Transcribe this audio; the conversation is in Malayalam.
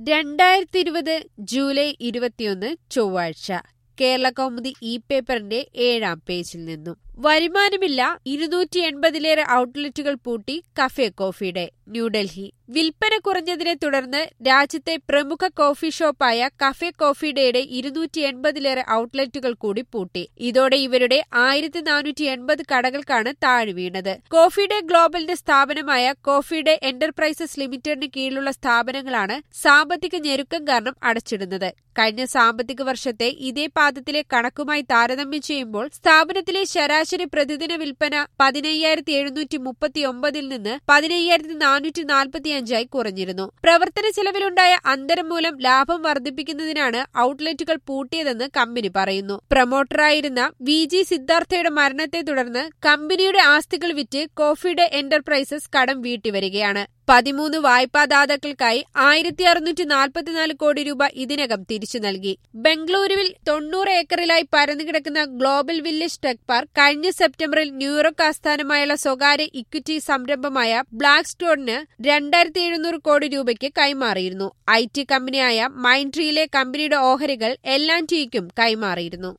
രണ്ടായിരത്തി ഇരുപത് ജൂലൈ ഇരുപത്തിയൊന്ന് ചൊവ്വാഴ്ച കേരള കൗമുദി ഇ പേപ്പറിന്റെ ഏഴാം പേജിൽ നിന്നും വരുമാനമില്ല ഇരുന്നൂറ്റി എൺപതിലേറെ ഔട്ട്ലെറ്റുകൾ പൂട്ടി കഫേ കോഫിയുടെ ന്യൂഡൽഹി വിൽപ്പന കുറഞ്ഞതിനെ തുടർന്ന് രാജ്യത്തെ പ്രമുഖ കോഫി ഷോപ്പായ കഫേ കോഫി ഡേയുടെ ഇരുന്നൂറ്റി എൺപതിലേറെ ഔട്ട്ലെറ്റുകൾ കൂടി പൂട്ടി ഇതോടെ ഇവരുടെ ആയിരത്തി നാനൂറ്റി എൺപത് കടകൾക്കാണ് താഴ് വീണത് കോഫി ഡേ ഗ്ലോബലിന്റെ സ്ഥാപനമായ കോഫി ഡേ എന്റർപ്രൈസസ് ലിമിറ്റഡിന് കീഴിലുള്ള സ്ഥാപനങ്ങളാണ് സാമ്പത്തിക ഞെരുക്കം കാരണം അടച്ചിടുന്നത് കഴിഞ്ഞ സാമ്പത്തിക വർഷത്തെ ഇതേ പാദത്തിലെ കണക്കുമായി താരതമ്യം ചെയ്യുമ്പോൾ സ്ഥാപനത്തിലെ ശരാശരി പ്രതിദിന വിൽപ്പന പതിനയ്യായിരത്തി എഴുന്നൂറ്റി മുപ്പത്തി ഒമ്പതിൽ നിന്ന് പതിനയ്യായിരത്തി നാനൂറ്റി നാൽപ്പത്തി അഞ്ചായി കുറഞ്ഞിരുന്നു പ്രവർത്തന ചെലവിലുണ്ടായ അന്തരം മൂലം ലാഭം വർദ്ധിപ്പിക്കുന്നതിനാണ് ഔട്ട്ലെറ്റുകൾ പൂട്ടിയതെന്ന് കമ്പനി പറയുന്നു പ്രൊമോട്ടറായിരുന്ന വി ജി സിദ്ധാർത്ഥയുടെ മരണത്തെ തുടർന്ന് കമ്പനിയുടെ ആസ്തികൾ വിറ്റ് കോഫി ഡേ എന്റർപ്രൈസസ് കടം വീട്ടിവരികയാണ് പതിമൂന്ന് വായ്പാദാതാക്കൾക്കായി ആയിരത്തി അറുന്നൂറ്റി നാൽപ്പത്തിനാല് കോടി രൂപ ഇതിനകം തിരിച്ചു നൽകി ബംഗളൂരുവിൽ തൊണ്ണൂറ് ഏക്കറിലായി പരന്നുകിടക്കുന്ന ഗ്ലോബൽ വില്ലേജ് ടെക് പാർക്ക് കഴിഞ്ഞ സെപ്റ്റംബറിൽ ന്യൂയോർക്ക് ആസ്ഥാനമായുള്ള സ്വകാര്യ ഇക്വിറ്റി സംരംഭമായ ബ്ലാക്ക് സ്റ്റോണിന് രണ്ടായിരത്തി എഴുന്നൂറ് കോടി രൂപയ്ക്ക് കൈമാറിയിരുന്നു ഐ ടി കമ്പനിയായ മൈൻട്രിയിലെ കമ്പനിയുടെ ഓഹരികൾ എൽ ആൻഡ് ടിക്കും കൈമാറിയിരുന്നു